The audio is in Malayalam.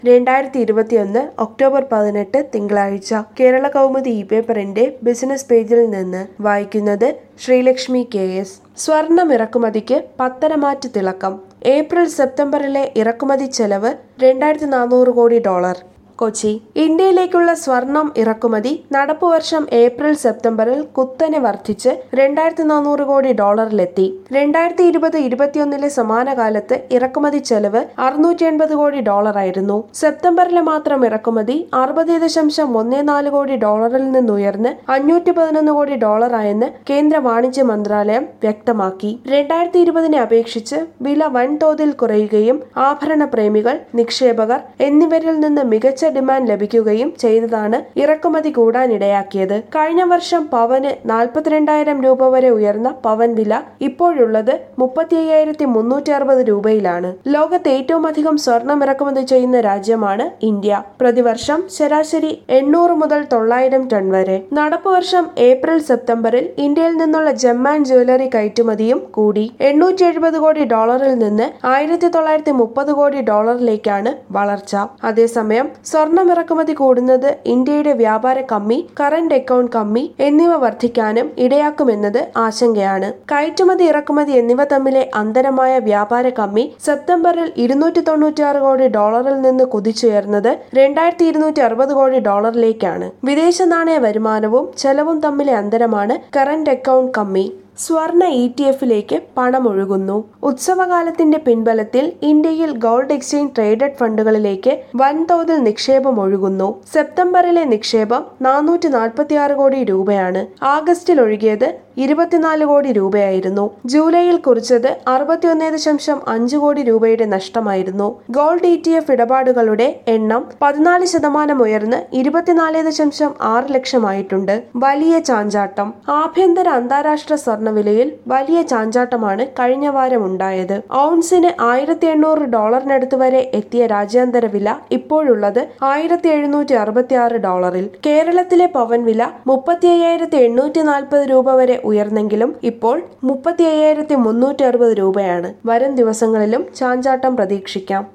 രണ്ടായിരത്തി ഇരുപത്തിയൊന്ന് ഒക്ടോബർ പതിനെട്ട് തിങ്കളാഴ്ച കേരള കൗമുദി ഇ പേപ്പറിന്റെ ബിസിനസ് പേജിൽ നിന്ന് വായിക്കുന്നത് ശ്രീലക്ഷ്മി കെ എസ് സ്വർണം ഇറക്കുമതിക്ക് പത്തരമാറ്റ് തിളക്കം ഏപ്രിൽ സെപ്റ്റംബറിലെ ഇറക്കുമതി ചെലവ് രണ്ടായിരത്തി നാനൂറ് കോടി ഡോളർ കൊച്ചി ഇന്ത്യയിലേക്കുള്ള സ്വർണം ഇറക്കുമതി നടപ്പു വർഷം ഏപ്രിൽ സെപ്റ്റംബറിൽ കുത്തനെ വർദ്ധിച്ച് രണ്ടായിരത്തി നാനൂറ് കോടി ഡോളറിലെത്തി രണ്ടായിരത്തി ഇരുപത് ഇരുപത്തിയൊന്നിലെ സമാന കാലത്ത് ഇറക്കുമതി ചെലവ് അറുന്നൂറ്റി എൺപത് കോടി ഡോളറായിരുന്നു സെപ്റ്റംബറിലെ മാത്രം ഇറക്കുമതി അറുപത് ദശാംശം ഒന്നേ നാല് കോടി ഡോളറിൽ നിന്നുയർന്ന് അഞ്ഞൂറ്റി പതിനൊന്ന് കോടി ഡോളറായെന്ന് കേന്ദ്ര വാണിജ്യ മന്ത്രാലയം വ്യക്തമാക്കി രണ്ടായിരത്തി ഇരുപതിനെ അപേക്ഷിച്ച് വില വൻതോതിൽ കുറയുകയും ആഭരണ പ്രേമികൾ നിക്ഷേപകർ എന്നിവരിൽ നിന്ന് മികച്ച ഡിമാൻഡ് ലഭിക്കുകയും ചെയ്തതാണ് ഇറക്കുമതി കൂടാനിടയാക്കിയത് കഴിഞ്ഞ വർഷം പവന് നാൽപ്പത്തിരണ്ടായിരം രൂപ വരെ ഉയർന്ന പവൻ വില ഇപ്പോഴുള്ളത് മുപ്പത്തി അയ്യായിരത്തി മുന്നൂറ്റി അറുപത് രൂപയിലാണ് ലോകത്ത് ഏറ്റവും അധികം സ്വർണം ഇറക്കുമതി ചെയ്യുന്ന രാജ്യമാണ് ഇന്ത്യ പ്രതിവർഷം ശരാശരി എണ്ണൂറ് മുതൽ തൊള്ളായിരം ടൺ വരെ നടപ്പ് വർഷം ഏപ്രിൽ സെപ്റ്റംബറിൽ ഇന്ത്യയിൽ നിന്നുള്ള ജെം ആൻഡ് ജ്വല്ലറി കയറ്റുമതിയും കൂടി എണ്ണൂറ്റി എഴുപത് കോടി ഡോളറിൽ നിന്ന് ആയിരത്തി തൊള്ളായിരത്തി മുപ്പത് കോടി ഡോളറിലേക്കാണ് വളർച്ച അതേസമയം സ്വർണം ഇറക്കുമതി കൂടുന്നത് ഇന്ത്യയുടെ വ്യാപാര കമ്മി കറന്റ് അക്കൗണ്ട് കമ്മി എന്നിവ വർദ്ധിക്കാനും ഇടയാക്കുമെന്നത് ആശങ്കയാണ് കയറ്റുമതി ഇറക്കുമതി എന്നിവ തമ്മിലെ അന്തരമായ വ്യാപാര കമ്മി സെപ്റ്റംബറിൽ ഇരുന്നൂറ്റി തൊണ്ണൂറ്റിയാറ് കോടി ഡോളറിൽ നിന്ന് കുതിച്ചുയർന്നത് രണ്ടായിരത്തി ഇരുന്നൂറ്റി അറുപത് കോടി ഡോളറിലേക്കാണ് വിദേശ നാണയ വരുമാനവും ചെലവും തമ്മിലെ അന്തരമാണ് കറന്റ് അക്കൗണ്ട് കമ്മി സ്വർണ ഇ ടി എഫിലേക്ക് പണമൊഴുകുന്നു ഉത്സവകാലത്തിന്റെ പിൻബലത്തിൽ ഇന്ത്യയിൽ ഗോൾഡ് എക്സ്ചേഞ്ച് ട്രേഡഡ് ഫണ്ടുകളിലേക്ക് വൻതോതിൽ നിക്ഷേപം ഒഴുകുന്നു സെപ്റ്റംബറിലെ നിക്ഷേപം നാനൂറ്റി നാൽപ്പത്തിയാറ് കോടി രൂപയാണ് ആഗസ്റ്റിൽ ഒഴുകിയത് ഇരുപത്തിനാല് കോടി രൂപയായിരുന്നു ജൂലൈയിൽ കുറിച്ചത് അറുപത്തിയൊന്ന് ദശാംശം അഞ്ച് കോടി രൂപയുടെ നഷ്ടമായിരുന്നു ഗോൾഡ് ഇ ടി എഫ് ഇടപാടുകളുടെ എണ്ണം പതിനാല് ശതമാനം ഉയർന്ന് ഇരുപത്തിനാല് ദശാംശം ആറ് ലക്ഷമായിട്ടുണ്ട് വലിയ ചാഞ്ചാട്ടം ആഭ്യന്തര അന്താരാഷ്ട്ര സ്വർണ്ണവിലയിൽ വലിയ ചാഞ്ചാട്ടമാണ് കഴിഞ്ഞ വാരം ഉണ്ടായത് ഔൺസിന് ആയിരത്തി എണ്ണൂറ് ഡോളറിനടുത്ത് വരെ എത്തിയ രാജ്യാന്തര വില ഇപ്പോഴുള്ളത് ആയിരത്തി എഴുന്നൂറ്റി അറുപത്തി ആറ് ഡോളറിൽ കേരളത്തിലെ പവൻ വില മുപ്പത്തി അയ്യായിരത്തി എണ്ണൂറ്റി നാൽപ്പത് രൂപ വരെ ഉയർന്നെങ്കിലും ഇപ്പോൾ മുപ്പത്തി അയ്യായിരത്തി മുന്നൂറ്റി അറുപത് രൂപയാണ് വരും ദിവസങ്ങളിലും ചാഞ്ചാട്ടം പ്രതീക്ഷിക്കാം